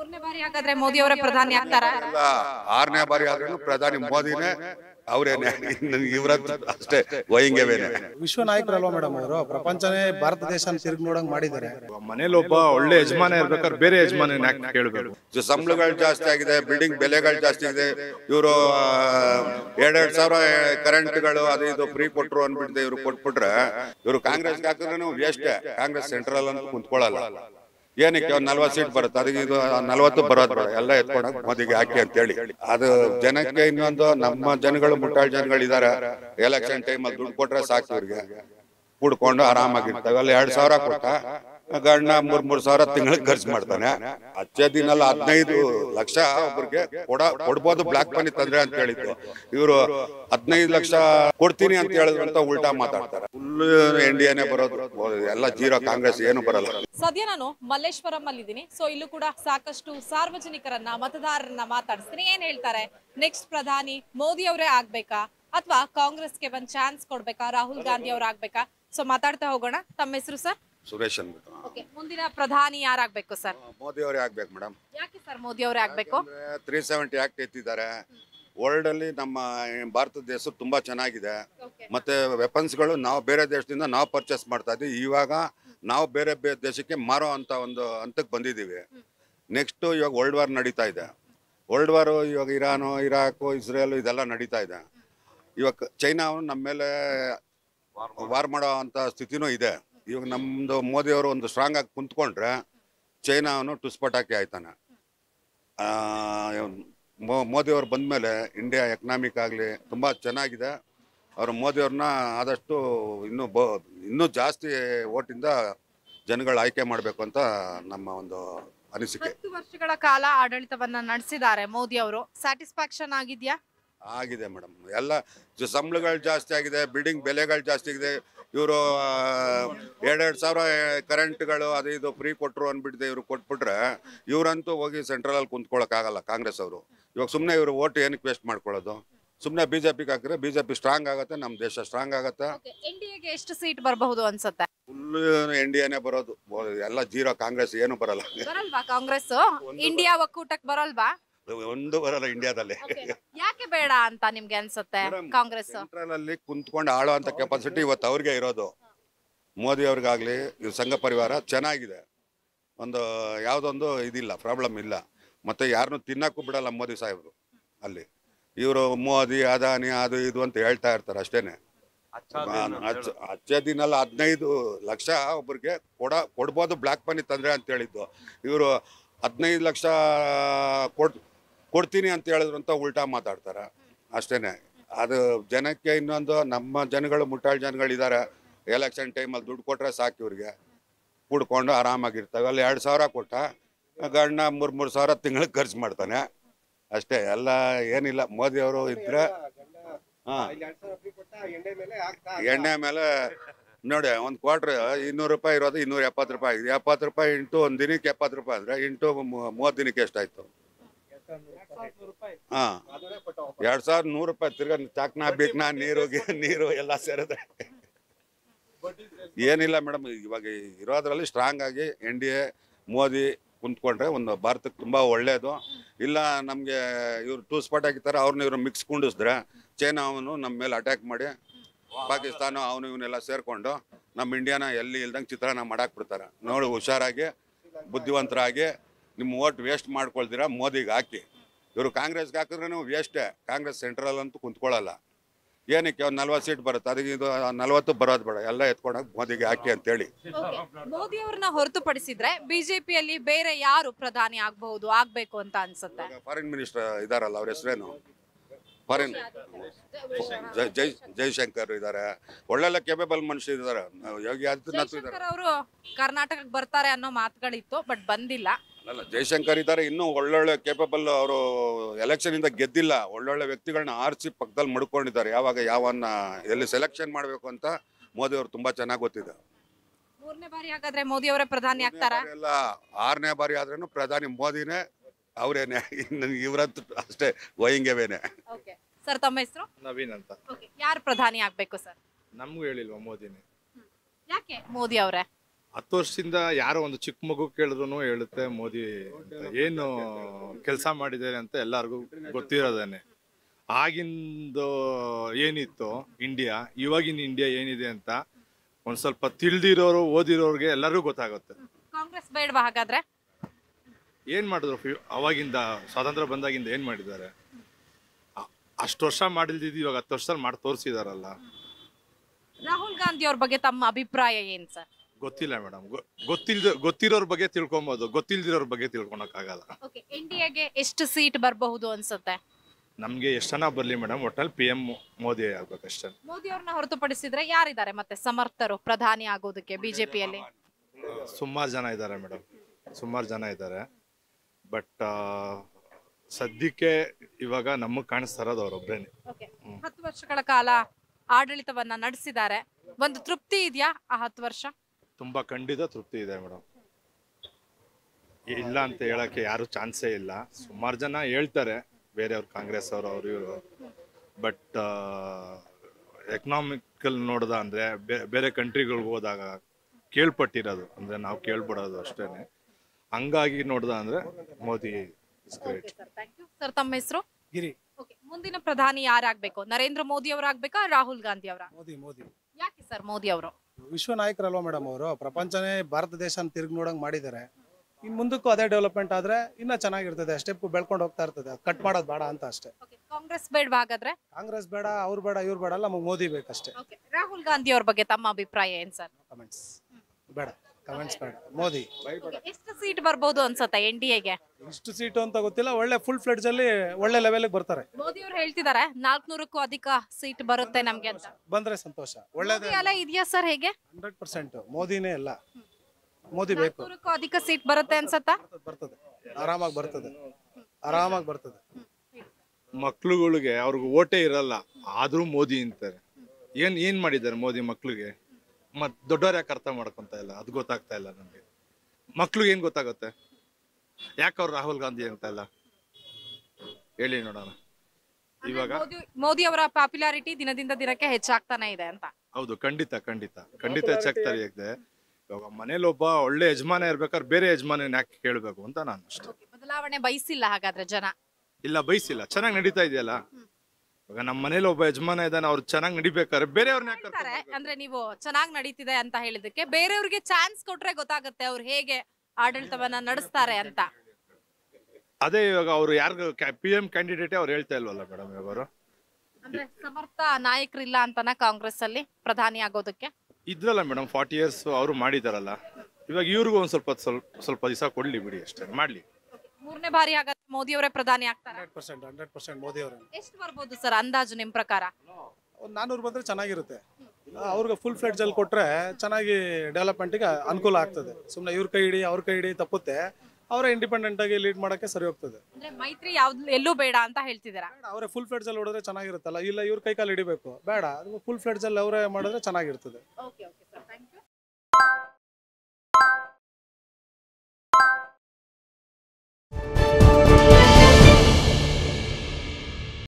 ಮೂರನೇ ಬಾರಿ ಹಾಗಾದ್ರೆ ಮೋದಿ ಅವರೇ ಪ್ರಧಾನಿ ಆಗ್ತಾರ ಎಲ್ಲ ಆರನೇ ಬಾರಿ ಆದ್ರೂ ಪ್ರಧಾನಿ ಮೋದಿನೇ ಅವರೇನೆ ಇವ್ರದ್ದು ಅಷ್ಟೇ ವೈಂಗ್ಯವೇನೆ ವಿಶ್ವ ನಾಯಕರಲ್ವಾ ಮೇಡಮ್ ಅವರು ಪ್ರಪಂಚನೇ ಭಾರತ ದೇಶ ತಿರುಗಿ ನೋಡಂಗ್ ಮಾಡಿದ್ದಾರೆ ಮನೇಲಿ ಒಬ್ಬ ಒಳ್ಳೆ ಯಜಮಾನ ಇರ್ಬೇಕಾದ್ರೆ ಬೇರೆ ಯಜಮಾನ ಯಾಕೆ ಕೇಳಬೇಕು ಸಂಬಳಗಳು ಜಾಸ್ತಿ ಆಗಿದೆ ಬಿಲ್ಡಿಂಗ್ ಬೆಲೆಗಳು ಜಾಸ್ತಿ ಇದೆ ಇವರು ಎರಡೆರಡು ಸಾವಿರ ಕರೆಂಟ್ಗಳು ಅದು ಇದು ಫ್ರೀ ಕೊಟ್ರು ಅನ್ಬಿಟ್ಟು ಇವ್ರು ಕೊಟ್ಬಿಟ್ರೆ ಇವರು ಕಾಂಗ್ರೆಸ್ಗೆ ಹಾಕಿದ್ರೆ ವೇಸ್ಟ್ ಕಾಂಗ್ರೆಸ್ ಸೆಂಟ್ರಲ್ ಅಂತ ಕುಂತ್ಕೊಳ್ಳಲ್ಲ ಏನಕ್ಕೆ ಒಂದ್ ನಲ್ವತ್ತು ಸೀಟ್ ಬರುತ್ತೆ ಅದಕ್ಕೆ ಇದು ನಲ್ವತ್ತು ಬರೋದು ಬೇಡ ಎಲ್ಲ ಎತ್ಕೊಂಡೋಗಿ ಮೋದಿಗೆ ಹಾಕಿ ಅಂತೇಳಿ ಅದು ಜನಕ್ಕೆ ಇನ್ನೊಂದು ನಮ್ಮ ಜನಗಳು ಮುಟ್ಟಾಳ್ ಜನಗಳು ಇದಾರೆ ಎಲೆಕ್ಷನ್ ಟೈಮಲ್ಲಿ ದುಡ್ಡು ಕೊಟ್ರೆ ಸಾಕು ಇವ್ರಿಗೆ ಕುಡ್ಕೊಂಡು ಆರಾಮಾಗಿರ್ತವೆ ಅಲ್ಲಿ ಎರಡ್ ಸಾವಿರ ಕೊಟ್ಟ ಗಂಡ ಮೂರ್ ಮೂರ್ ಸಾವಿರ ತಿಂಗಳಿಗೆ ಖರ್ಚು ಮಾಡ್ತಾನೆ ಹಚ್ಚೇ ದಿನಲ್ಲ ಹದಿನೈದು ಲಕ್ಷ ಒಬ್ರಿಗೆ ಕೊಡ ಕೊಡ್ಬೋದು ಬ್ಲಾಕ್ ಮನಿ ತಂದ್ರೆ ಅಂತ ಹೇಳಿದ್ದು ಇವರು ಹದಿನೈದು ಲಕ್ಷ ಕೊಡ್ತೀನಿ ಅಂತ ಹೇಳಿದ್ರು ಅಂತ ಉಲ್ಟಾ ಮಾತಾಡ್ತಾರೆ ಫುಲ್ ಇಂಡಿಯಾನೇ ಬರೋದು ಎಲ್ಲ ಜೀರೋ ಕಾಂಗ್ರೆಸ್ ಏನು ಬರಲ್ಲ ಸದ್ಯ ನಾನು ಮಲ್ಲೇಶ್ವರಂ ಅಲ್ಲಿ ಇದ್ದೀನಿ ಸೊ ಇಲ್ಲೂ ಕೂಡ ಸಾಕಷ್ಟು ಸಾರ್ವಜನಿಕರನ್ನ ಮತದಾರರನ್ನ ಮಾತಾಡಿಸ್ತೀನಿ ಏನ್ ಹೇಳ್ತಾರೆ ನೆಕ್ಸ್ಟ್ ಪ್ರಧಾನಿ ಮೋದಿ ಅವರೇ ಆಗ್ಬೇಕಾ ಅಥವಾ ಕಾಂಗ್ರೆಸ್ಗೆ ಒಂದ್ ಚಾನ್ಸ್ ಕೊಡ್ಬೇಕಾ ರಾಹುಲ್ ಗಾಂಧಿ ಅವ್ರು ಆಗ್ಬೇಕಾ ಸೊ ಮಾತಾಡ್ತಾ ಹೋಗೋಣ ತಮ್ಮ ಹೆಸರು ಸರ್ ಸುರೇಶ್ ಅಂದ್ಬಿಟ್ಟು ಓಕೆ ಮುಂದಿನ ಪ್ರಧಾನಿ ಯಾರಾಗ್ಬೇಕು ಸರ್ ಮೋದಿ ಅವರೇ ಆಗ್ಬೇಕು ಮೇಡಮ್ ಯಾಕೆ ಸರ್ ಮೋದಿ ಅವರೇ ಆಗ್ಬೇಕು ತ್ರೀ ಸೆವೆಂಟಿ ಆಕ್ಟ್ ಎತ್ತಿದ್ದಾರೆ ವರ್ಲ್ಡ್ ಅಲ್ಲಿ ನಮ್ಮ ಭಾರತ ದೇಶ ತುಂಬಾ ಚೆನ್ನಾಗಿದೆ ಮತ್ತೆ ವೆಪನ್ಸ್ಗಳು ನಾವು ಬೇರೆ ದೇಶದಿಂದ ನಾವು ಪರ್ಚೇಸ್ ಮಾಡ್ತಾ ಇದ್ವಿ ಇವಾಗ ನಾವು ಬೇರೆ ಬೇರೆ ದೇಶಕ್ಕೆ ಮಾರೋ ಅಂತ ಒಂದು ಹಂತಕ್ಕೆ ಬಂದಿದ್ದೀವಿ ನೆಕ್ಸ್ಟ್ ಇವಾಗ ವರ್ಲ್ಡ್ ವಾರ್ ನಡೀತಾ ಇದೆ ವರ್ಲ್ಡ್ ವಾರ್ ಇವಾಗ ಇರಾನು ಇರಾಕು ಇಸ್ರೇಲ್ ಇದೆಲ್ಲ ನಡೀತಾ ಇದೆ ಇವಾಗ ಚೈನಾ ನಮ್ಮ ಮೇಲೆ ವಾರ್ ಮಾಡೋ ಅಂತ ಸ್ಥಿತಿನೂ ಇದೆ ಇವಾಗ ನಮ್ದು ಮೋದಿ ಅವರು ಒಂದು ಸ್ಟ್ರಾಂಗ್ ಆಗಿ ಕುಂತ್ಕೊಂಡ್ರೆ ಚೈನಾ ಅವನು ಟುಸ್ಪಟಾಕಿ ಆಯ್ತಾನೆ ಆ, ಮೋ- ಮೋದಿ ಅವ್ರು ಬಂದ್ಮೇಲೆ ಇಂಡಿಯಾ ಎಕನಾಮಿಕ್ ಆಗಲಿ ತುಂಬ ಚೆನ್ನಾಗಿದೆ ಅವರು ಮೋದಿ ಅವ್ರನ್ನ ಆದಷ್ಟು ಇನ್ನೂ ಬ ಇನ್ನೂ ಜಾಸ್ತಿ ಓಟಿಂದ ಜನಗಳು ಆಯ್ಕೆ ಮಾಡಬೇಕು ಅಂತ ನಮ್ಮ ಒಂದು ಅನಿಸಿಕೆ ಹತ್ತು ವರ್ಷಗಳ ಕಾಲ ಆಡಳಿತವನ್ನ ನಡೆಸಿದ್ದಾರೆ ಮೋದಿ ಅವರು ಸ್ಯಾಟಿಸ್ಫ್ಯಾಕ್ಷನ್ ಆಗಿದ್ಯಾ ಆಗಿದೆ ಮೇಡಮ್ ಎಲ್ಲ ಜ- ಸಂಬಳಗಳು ಜಾಸ್ತಿ ಆಗಿದೆ ಬಿಲ್ಡಿಂಗ್ ಬೆಲೆಗಳು ಜಾಸ್ತಿ ಆಗಿದೆ ಇವರು ಎರಡೆರಡು ಸಾವಿರ ಕರೆಂಟ್ಗಳು ಅದು ಇದು ಫ್ರೀ ಕೊಟ್ಟರು ಅಂದ್ಬಿಟ್ಟು ಇವರು ಕೊಟ್ಬಿಟ್ರೆ ಇವರಂತೂ ಹೋಗಿ ಸೆಂಟ್ರಲಲ್ಲಿ ಕುಂತ್ಕೊಳ್ಳೋಕ್ಕಾಗಲ್ಲ ಕಾಂಗ್ರೆಸ್ ಅವರು ಇವಾಗ ಸುಮ್ಮನೆ ಇವರು ಓಟ್ ಏನಕ್ಕೆ ವೇಸ್ಟ್ ಮಾಡ್ಕೊಳ್ಳೋದು ಸುಮ್ಮನೆ ಬಿ ಜೆ ಪಿಗೆ ಹಾಕಿದ್ರೆ ಬಿ ಜೆ ಪಿ ಸ್ಟ್ರಾಂಗ್ ಆಗುತ್ತೆ ನಮ್ಮ ದೇಶ ಸ್ಟ್ರಾಂಗ್ ಆಗುತ್ತೆ ಎನ್ ಡಿ ಎಗೆ ಎಷ್ಟು ಸೀಟ್ ಬರಬಹುದು ಅನ್ಸುತ್ತೆ ಫುಲ್ ಇಂಡಿಯಾನೇ ಬರೋದು ಎಲ್ಲ ಜೀರೋ ಕಾಂಗ್ರೆಸ್ ಏನು ಬರಲ್ಲ ಬರಲ್ವಾ ಕಾಂಗ್ರೆಸ್ ಇಂಡಿಯಾ ಒಕ್ಕೂಟಕ್ಕೆ ಬರಲ್ವಾ ಒಂದು ಬರಲ್ಲ ಇಂಡಿಯಾದಲ್ಲಿ ಯಾಕೆ ಬೇಡ ಅಂತ ನಿಮ್ಗೆ ಅನ್ಸುತ್ತೆ Madam, ಕಾಂಗ್ರೆಸ್ ಸೆಂಟ್ರಲ್ ಅಲ್ಲಿ ಕುಂತ್ಕೊಂಡು ಆಳೋ ಅಂತ ಕೆಪಾಸಿಟಿ ಇವತ್ತು ಅವ್ರಿಗೆ ಇರೋದು ಮೋದಿ ಅವ್ರಿಗಾಗ್ಲಿ ಇವ್ ಸಂಘ ಪರಿವಾರ ಚೆನ್ನಾಗಿದೆ ಒಂದು ಯಾವುದೊಂದು ಇದಿಲ್ಲ ಪ್ರಾಬ್ಲಮ್ ಇಲ್ಲ ಮತ್ತೆ ಯಾರನ್ನು ತಿನ್ನಕ್ಕೂ ಬಿಡಲ್ಲ ಮೋದಿ ಸಾಹೇಬರು ಅಲ್ಲಿ ಇವರು ಮೋದಿ ಅದಾನಿ ಅದು ಇದು ಅಂತ ಹೇಳ್ತಾ ಇರ್ತಾರೆ ಅಷ್ಟೇನೆ ಹಚ್ಚ- ಹಚ್ಚೇ ದಿನಲ್ಲ ಹದಿನೈದು ಲಕ್ಷ ಒಬ್ರಿಗೆ ಕೊಡ ಕೊಡ್ಬೋದು ಬ್ಲ್ಯಾಕ್ ಮನಿ ತಂದ್ರೆ ಅಂತ ಹೇಳಿದ್ದು ಇವರು ಹದಿನೈದು ಲಕ್ಷ ಕೊಡ್ ಕೊಡ್ತೀನಿ ಅಂತ ಹೇಳಿದ್ರು ಅಂತ ಉಲ್ಟಾ ಮಾತಾಡ್ತಾರೆ ಅಷ್ಟೇನೆ ಅದು ಜನಕ್ಕೆ ಇನ್ನೊಂದು ನಮ್ಮ ಜನಗಳು ಮುಟ್ಟಾಳ್ ಜನಗಳು ಇದ್ದಾರೆ ಎಲೆಕ್ಷನ್ ಟೈಮಲ್ಲಿ ದುಡ್ಡು ಕೊಟ್ರೆ ಸಾಕು ಇವ್ರಿಗೆ ಕುಡ್ಕೊಂಡು ಆರಾಮಾಗಿರ್ತವೆ ಅಲ್ಲಿ ಎರಡು ಸಾವಿರ ಕೊಟ್ಟ ಗಂಡ ಮೂರು ಮೂರು ಸಾವಿರ ತಿಂಗಳಿಗೆ ಖರ್ಚು ಮಾಡ್ತಾನೆ ಅಷ್ಟೇ ಎಲ್ಲ ಏನಿಲ್ಲ ಮೋದಿ ಅವರು ಇದ್ರೆ ಹಾ ಎಣ್ಣೆ ಮೇಲೆ ನೋಡಿ ಒಂದು ಕ್ವಾರ್ಟ್ರ್ ಇನ್ನೂರು ರೂಪಾಯಿ ಇರೋದು ಇನ್ನೂರ ಎಪ್ಪತ್ತು ರೂಪಾಯಿ ಆಗಿದೆ ಎಪ್ಪತ್ತು ರೂಪಾಯಿ ಇಂಟು ಒಂದು ದಿನಕ್ಕೆ ಎಪ್ಪತ್ತು ರೂಪಾಯಿ ಅಂದರೆ ಇಂಟು ಮೂ- ಮೂವತ್ತು ದಿನಕ್ಕೆ ಎಷ್ಟಾಯ್ತು ಹಾ ಎರಡ್ ಸಾವಿರದ ನೂರು ರೂಪಾಯಿ ತಿರ್ಗಾ ಚಾಕ್ನ ಬೀಕ್ನ ನೀರು ಗಿ- ನೀರು ಎಲ್ಲ ಸೇರಿದ್ರೆ ಏನಿಲ್ಲ ಮೇಡಮ್ ಇವಾಗ ಇರೋದ್ರಲ್ಲಿ ಸ್ಟ್ರಾಂಗ್ ಆಗಿ ಎನ್ ಡಿ ಎ ಮೋದಿ ಕುಂತ್ಕೊಂಡ್ರೆ ಒಂದು ಭಾರತಕ್ಕೆ ತುಂಬಾ ಒಳ್ಳೇದು ಇಲ್ಲ ನಮಗೆ ಇವ್ರು ಟೂ ಸ್ಪಾಟ್ ಹಾಕಿದ್ದಾರೆ ಅವ್ರನ್ನ ಇವ್ರು ಮಿಕ್ಸ್ ಕುಂಡಿಸಿದ್ರೆ ಚೈನಾ ಅವನು ನಮ್ಮ ಮೇಲೆ ಅಟ್ಯಾಕ್ ಮಾಡಿ ಪಾಕಿಸ್ತಾನ ಅವನು ಇವನ್ನೆಲ್ಲ ಸೇರ್ಕೊಂಡು ನಮ್ಮ ಇಂಡಿಯಾನ ಎಲ್ಲಿ ಇಲ್ದಂಗೆ ಚಿತ್ರಾನ್ನ ಮಾಡಾಕ್ ಬಿಡ್ತಾರೆ ನೋಡಿ ಹುಷಾರಾಗಿ ಬುದ್ಧಿವಂತರಾಗಿ ನಿಮ್ಮ ಓಟ್ ವೇಸ್ಟ್ ಮಾಡ್ಕೊಳ್ತೀರಾ ಮೋದಿಗೆ ಹಾಕಿ ಇವರು ಕಾಂಗ್ರೆಸ್ಗೆ ಹಾಕಿದ್ರೂ ವೇಸ್ಟೇ ಕಾಂಗ್ರೆಸ್ ಸೆಂಟ್ರಲ್ ಅಂತೂ ಕುಂತ್ಕೊಳ್ಳಲ್ಲ ಏನಕ್ಕೆ ಒಂದು ನಲ್ವತ್ತು ಸೀಟ್ ಬರುತ್ತೆ ಅದಕ್ಕೆ ಇದು ನಲ್ವತ್ತು ಬರೋದು ಬೇಡ ಎಲ್ಲ ಎತ್ಕೊಂಡೋಗಿ ಮೋದಿಗೆ ಹಾಕಿ ಅಂತೇಳಿ ಮೋದಿ ಅವ್ರನ್ನ ಹೊರತುಪಡಿಸಿದ್ರೆ ಬಿಜೆಪಿಯಲ್ಲಿ ಬೇರೆ ಯಾರು ಪ್ರಧಾನಿ ಆಗ್ಬಹುದು ಆಗ್ಬೇಕು ಅಂತ ಅನ್ಸುತ್ತೆ ಫಾರಿನ್ ಮಿನಿಸ್ಟರ್ ಇದಾರಲ್ಲ ಅವ್ರ ಹೆಸರೇನು ಫಾರಿನ್ ಜೈ ಜೈ ಜೈಶಂಕರ್ ಇದ್ದಾರೆ ಒಳ್ಳೊಳ್ಳೆ ಕೇಪಬಲ್ ಮನುಷ್ಯ ಇದ್ದಾರೆ ಯೋಗಿ ಆದಿತ್ಯನಾಥ್ ಇದ್ದಾರೆ ಜಯಶಂಕರ್ ಅವರು ಕರ್ನಾಟಕಕ್ಕೆ ಬರ್ತಾರೆ ಅನ್ನೋ ಮಾತುಗಳಿತ್ತು ಬಟ್ ಬಂದಿಲ್ಲ ಅಲ್ಲ ಜೈಶಂಕರ್ ಇದ್ದಾರೆ ಇನ್ನೂ ಒಳ್ಳೊಳ್ಳೆ ಕೇಪಬಲ್ ಅವರು ಎಲೆಕ್ಷನ್ ಇಂದ ಗೆದ್ದಿಲ್ಲ ಒಳ್ಳೊಳ್ಳೆ ವ್ಯಕ್ತಿಗಳನ್ನ ಆರಿಸಿ ಪಕ್ಕದಲ್ಲಿ ಮಡ್ಕೊಂಡಿದ್ದಾರೆ ಯಾವಾಗ ಯಾವನ್ನ ಎಲ್ಲಿ ಸೆಲೆಕ್ಷನ್ ಮಾಡಬೇಕು ಅಂತ ಮೋದಿ ಅವರು ತುಂಬಾ ಚೆನ್ನಾಗಿ ಗೊತ್ತಿದೆ ಮೂರನೇ ಬಾರಿ ಹಾಗಾದ್ರೆ ಮೋದಿ ಅವರೇ ಪ್ರಧಾನಿ ಆಗ್ತಾರ ಎಲ್ಲ ಆರನೇ ಬಾರಿ ಆದ್ರೂ ಪ್ರಧಾನಿ ಮೋದಿನೇ ಅವರೇನೆ ಇನ್ನು ಇವರದ್ದು ಅಷ್ಟೇ ವೈಂಗ್ಯವೇನೆ ಸರ್ ತಮ್ಮ ಹೆಸರು ನವೀನ್ ಅಂತ ಯಾರು ಪ್ರಧಾನಿ ಆಗ್ಬೇಕು ಸರ್ ನಮಗೂ ಹೇಳಿಲ್ವಾ ಮೋದಿನೇ ಯಾಕೆ ಮೋದಿ ಅವರೇ ಹತ್ತು ವರ್ಷದಿಂದ ಯಾರೋ ಒಂದು ಚಿಕ್ಕ ಮಗು ಕೇಳಿದ್ರು ಹೇಳುತ್ತೆ ಮೋದಿ ಅಂತ. ಏನು ಕೆಲಸ ಮಾಡಿದ್ದಾರೆ ಅಂತ ಎಲ್ಲರಿಗೂ ಗೊತ್ತಿರೋದೇನೆ ಆಗಿಂದು ಏನಿತ್ತು ಇಂಡಿಯಾ ಇವಾಗಿನ ಇಂಡಿಯಾ ಏನಿದೆ ಅಂತ ಒಂದ್ ಸ್ವಲ್ಪ ತಿಳಿದಿರೋರು ಓದಿರೋರಿಗೆ ಎಲ್ಲರಿಗೂ ಗೊತ್ತಾಗುತ್ತೆ ಕಾಂಗ್ರೆಸ್ ಬೇಡವಾ ಹಾಗಾದ್ರೆ ಏನ್ ಮಾಡಿದ್ರು ಫ್ಯೂ- ಅವಾಗಿಂದ ಸ್ವಾತಂತ್ರ್ಯ ಬಂದಾಗಿಂದ ಏನ್ ಮಾಡಿದ್ದಾರೆ ಅ- ಅಷ್ಟು ವರ್ಷ ಮಾಡಿಲ್ದಿದ್ದು ಇವಾಗ ಹತ್ತು ವರ್ಷದಲ್ಲಿ ಮಾಡಿ ತೋರಿಸಿದಾರಲ್ಲ ರಾಹುಲ್ ಗಾಂಧಿ ಅವ್ರ ಬಗ್ಗೆ ತಮ್ಮ ಅಭಿಪ್ರಾಯ ಏನ್ ಸರ್ ಗೊತ್ತಿಲ್ಲ ಮೇಡಮ್ ಗೊತ್ತಿಲ್ದ ಗೊತ್ತಿರೋರ್ ಬಗ್ಗೆ ತಿಳ್ಕೊಬೋದು ಗೊತ್ತಿಲ್ದಿರೋರ್ ಬಗ್ಗೆ ತಿಳ್ಕೊಳಕ್ಕಾಗಲ್ಲ ಓಕೆ ಎನ್ ಡಿ ಎಗೆ ಎಷ್ಟು ಸೀಟ್ ಬರಬಹುದು ಅನ್ಸುತ್ತೆ ನಮ್ಗೆ ಎಷ್ಟು ಜನ ಬರ್ಲಿ ಮೇಡಮ್ ಒಟ್ಟಲ್ಲಿ ಪಿ ಎಂ ಮೋದಿ ಆಗ್ಬೇಕಷ್ಟೇ ಮೋದಿ ಅವ್ರನ್ನ ಹೊರತುಪಡಿಸಿದ್ರೆ ಯಾರಿದ್ದಾರೆ ಮತ್ತೆ ಸಮರ್ಥರು ಪ್ರಧಾನಿ ಆಗೋದಕ್ಕೆ ಬಿಜೆಪಿಯಲ್ಲಿ ಸುಮಾರು ಜನ ಇದ್ದಾರೆ ಮೇಡಮ್ ಸುಮಾರು ಜನ ಇದ್ದಾರೆ ಬಟ್ ಸದ್ಯಕ್ಕೆ ಇವಾಗ ನಮಗೆ ಕಾಣಿಸ್ತಾ ಇರೋದು ಅವ್ರೊಬ್ರೇನೆ ಹತ್ತು ವರ್ಷಗಳ ಕಾಲ ಆಡಳಿತವನ್ನ ನಡೆಸಿದ್ದಾರೆ ಒಂದು ತೃಪ್ತಿ ಇದೆಯಾ ಆ ಹತ್ತು ವರ್ಷ ತುಂಬಾ ಖಂಡಿತ ತೃಪ್ತಿ ಇದೆ ಮೇಡಮ್ ಇಲ್ಲ ಅಂತ ಹೇಳಕ್ಕೆ ಯಾರು ಚಾನ್ಸೇ ಇಲ್ಲ ಸುಮಾರು ಜನ ಹೇಳ್ತಾರೆ ಬೇರೆಯವ್ರು ಕಾಂಗ್ರೆಸ್ ಅವರು ಅವ್ರು ಇವರು ಬಟ್ ಎಕನಾಮಿಕಲ್ ನೋಡ್ದ ಅಂದ್ರೆ ಬೇ- ಬೇರೆ ಕಂಟ್ರಿಗಳಿಗೆ ಹೋದಾಗ ಕೇಳ್ಪಟ್ಟಿರೋದು ಅಂದ್ರೆ ನಾವು ಕೇಳ್ಬಿಡೋದು ಅಷ್ಟೇನೆ ಹಂಗಾಗಿ ನೋಡ್ದ ಅಂದ್ರೆ ಮೋದಿ ಇಸ್ ಗ್ರೇಟ್ ಸರ್ ತಮ್ಮ ಹೆಸರು ಗಿರಿ ಮುಂದಿನ ಪ್ರಧಾನಿ ಯಾರಾಗ್ಬೇಕು ನರೇಂದ್ರ ಮೋದಿ ಅವರಾಗ್ಬೇಕಾ ರಾಹುಲ್ ಗಾಂಧಿ ಅವರ ಮೋದಿ ಮೋದಿ ಯಾಕೆ ಸರ್ ಮೋದಿ ಅವರು ವಿಶ್ವ ನಾಯಕರಲ್ವಾ ಮೇಡಮ್ ಅವರು ಪ್ರಪಂಚನೇ ಭಾರತ ದೇಶನ ತಿರುಗಿ ನೋಡಂಗ್ ಮಾಡಿದ್ದಾರೆ ಇನ್ ಮುಂದಕ್ಕೂ ಅದೇ ಡೆವಲಪ್ಮೆಂಟ್ ಆದ್ರೆ ಇನ್ನ ಚೆನ್ನಾಗಿರ್ತದೆ ಸ್ಟೆಪ್ ಬೆಳ್ಕೊಂಡು ಹೋಗ್ತಾ ಇರ್ತದೆ ಕಟ್ ಮಾಡೋದು ಬೇಡ ಅಂತ ಅಷ್ಟೇ ಕಾಂಗ್ರೆಸ್ ಬೇಡವಾ ಹಾಗಾದ್ರೆ ಕಾಂಗ್ರೆಸ್ ಬೇಡ ಅವ್ರು ಬೇಡ ಇವ್ರು ಬೇಡ ನಮಗೆ ಮೋದಿ ಬೇಕಷ್ಟೇ ರಾಹುಲ್ ಗಾಂಧಿ ಅವ್ರ ಬಗ್ಗೆ ತಮ್ಮ ಅಭಿಪ್ರಾಯ ಏನ್ ಸರ್ ಕಮೆಂಟ್ಸ್ ಬೇಡ ಕಮೆಂಟ್ಸ್ ಬೇಡ ಮೋದಿ ಎಷ್ಟು ಸೀಟ್ ಬರ್ಬೋದು ಅನ್ಸತ್ತೆ ಎನ್ ಡಿ ಎಗೆ ಇಷ್ಟು ಸೀಟು ಅಂತ ಗೊತ್ತಿಲ್ಲ ಒಳ್ಳೆ ಫುಲ್ ಫ್ಲೆಡ್ಜ್ ಅಲ್ಲಿ ಒಳ್ಳೆ ಲೆವೆಲ್ಗೆ ಬರ್ತಾರೆ ಮೋದಿ ಅವರು ಹೇಳ್ತಿದ್ದಾರೆ ನಾಲ್ಕನೂರಕ್ಕೂ ಅಧಿಕ ಸೀಟ್ ಬರುತ್ತೆ ನಮ್ಗೆ ಅಂತ ಬಂದ್ರೆ ಸಂತೋಷ ಒಳ್ಳೇದೇ ಮೋದಿ ಅಲ್ಲ ಇದೆಯಾ ಸರ್ ಹೇಗೆ ಹಂಡ್ರೆಡ್ ಪರ್ಸೆಂಟ್ ಮೋದಿನೇ ಎಲ್ಲ ಮೋದಿ ಬೇಕು ನಾಲ್ಕನೂರಕ್ಕೂ ಅಧಿಕ ಸೀಟ್ ಬರುತ್ತೆ ಅನ್ಸತ್ತಾ ಬರ್ತದೆ ಆರಾಮಾಗಿ ಬರ್ತದೆ ಆರಾಮಾಗಿ ಬರ್ತದೆ ಮಕ್ಳುಗಳಿಗೆ ಅವ್ರಿಗೆ ಓಟೇ ಇರಲ್ಲ ಆದ್ರೂ ಮೋದಿ ಅಂತಾರೆ ಏನ್ ಏನ್ ಮಾಡಿದ್ದಾರೆ ಮೋದಿ ಮಕ್ಳಿಗೆ ಮತ್ ದೊಡ್ಡವ್ರು ಯಾಕೆ ಅರ್ಥ ಮಾಡ್ಕೊಂತ ಇಲ್ಲ ಅದು ಗೊತ್ತಾಗ್ತಾ ಇಲ್ಲ ನಮ್ಗೆ ಮಕ್ಳಿಗೆ ಏನ್ ಗೊತ್ತಾಗುತ್ತೆ ಯಾಕೆ ಅವ್ರು ರಾಹುಲ್ ಗಾಂಧಿ ಅಂತ ಇಲ್ಲ ಹೇಳಿ ನೋಡೋಣ ಇವಾಗ ಮೋದಿ ಮೋದಿ ಅವರ ಪಾಪ್ಯುಲಾರಿಟಿ ದಿನದಿಂದ ದಿನಕ್ಕೆ ಹೆಚ್ಚಾಗ್ತಾನೆ ಇದೆ ಅಂತ ಹೌದು ಖಂಡಿತ ಖಂಡಿತ ಖಂಡಿತ ಹೆಚ್ಚಾಗ್ತಾರೆ ಇದೆ ಇವಾಗ ಮನೇಲಿ ಒಬ್ಬ ಒಳ್ಳೆ ಯಜಮಾನ ಇರ್ಬೇಕಾದ್ರೆ ಬೇರೆ ಯಜಮಾನ ಯಾಕೆ ಕೇಳ್ಬೇಕು ಅಂತ ನಾನು ಅಷ್ಟೇ ಬದಲಾವಣೆ ಬಯಸಿಲ್ಲ ಹಾಗಾದ್ರೆ ಜನ ಇಲ್ಲ ಬಯಸಿಲ್ಲ ಚೆನ್ನಾಗಿ ನಡೀತಾ ಇದೆಯಲ್ಲ ಇವಾಗ ನಮ್ಮ ಮನೇಲಿ ಒಬ್ಬ ಯಜಮಾನ ಇದ್ದಾನೆ ಅವ್ರು ಚೆನ್ನಾಗಿ ನಡಿಬೇಕಾದ್ರೆ ಬೇರೆಯವ್ರನ್ನ ಯಾಕೆ ಕರ್ಕೊಂಡ್ ಹೇಳ್ತಾರೆ ಅಂದ್ರೆ ನೀವು ಚೆನ್ನಾಗಿ ನಡೀತಿದೆ ಅಂತ ಹೇಳಿದಕ್ಕೆ ಬೇರೆಯವ್ರಿಗೆ ಚಾನ್ಸ್ ಕೊಟ್ರೆ ಗೊತ್ತಾಗುತ್ತೆ ಅವ್ರು ಹೇಗೆ ಆಡಳಿತವನ್ನ ನಡೆಸ್ತಾರೆ ಅಂತ ಅದೇ ಇವಾಗ ಅವ್ರು ಯಾರಿಗ ಪಿ ಎಂ ಕ್ಯಾಂಡಿಡೇಟ್ ಅವ್ರು ಹೇಳ್ತಾ ಇಲ್ವಲ್ಲ ಮೇಡಮ್ ಇವಾಗ ಅವರು ಅಂದ್ರೆ ಸಮರ್ಥ ನಾಯಕರಿಲ್ಲ ಅಂತನ ಕಾಂಗ್ರೆಸ್ ಅಲ್ಲಿ ಪ್ರಧಾನಿ ಆಗೋದಕ್ಕೆ ಇದ್ರಲ್ಲ ಮೇಡಮ್ ಫಾರ್ಟಿ ಇಯರ್ಸ್ ಅವರು ಮಾಡಿದಾರಲ್ಲ ಇವಾಗ ಇವ್ರಿಗೂ ಒಂದ್ ಸ್ವಲ್ಪ ಸ್ವಲ್ಪ ಸ್ವಲ್ಪ ದಿವಸ ಕೊಡ್ಲಿ ಬಿಡಿ ಅಷ್ಟೇ ಮಾಡ್ಲಿ ಮೂರನೇ ಬಾರಿ ಹಾಗಾದ್ರೆ ಮೋದಿ ಅವರೇ ಪ್ರಧಾನಿ ಆಗ್ತಾರೆ hundred percent hundred percent Modi ಅವರು ಎಷ್ಟು ಬರ್ಬೋದು ಸರ್ ಅಂದಾಜು ನಿಮ್ ಪ್ರಕಾರ ಒಂದು ನಾನ್ನೂರು ಬಂದ್ರೆ ಚೆನ್ನಾಗಿರುತ್ತೆ ಅವ್ರಿಗೆ ಫುಲ್ ಫ್ಲೆಡ್ಜ್ ಅಲ್ಲಿ ಕೊಟ್ರೆ ಚೆನ್ನಾಗಿ ಡೆವಲಪ್ಮೆಂಟ್ಗೆ ಅನುಕೂಲ ಆಗ್ತದೆ ಸುಮ್ಮನೆ ಇವ್ರ ಕೈ ಹಿಡಿ ಅವ್ರ ಕೈ ಹಿಡಿ ತಪ್ಪುತ್ತೆ ಅವರೇ ಇಂಡಿಪೆಂಡೆಂಟ್ ಆಗಿ ಲೀಡ್ ಮಾಡಕ್ಕೆ ಸರಿ ಹೋಗ್ತದೆ ಅಂದ್ರೆ ಮೈತ್ರಿ ಯಾವ್ದು ಎಲ್ಲೂ ಬೇಡ ಅಂತ ಹೇಳ್ತಿದ್ದೀರಾ ಬೇಡ ಅವರೇ ಫುಲ್ ಫ್ಲೆಡ್ಜ್ ಅಲ್ಲಿ ಹೊಡೆದ್ರೆ ಚೆನ್ನಾಗಿರುತ್ತಲ್ಲ ಇಲ್ಲ ಇವ್ರ ಕೈ ಕಾಲು ಹಿಡಿಬೇಕು ಬೇಡ ಫುಲ್ ಫ್ಲೆಡ್ಜ್ ಅಲ್ಲಿ ಅವರೇ ಮಾಡಿದ್ರೆ ಚೆನ್ನಾಗಿರ್ತದೆ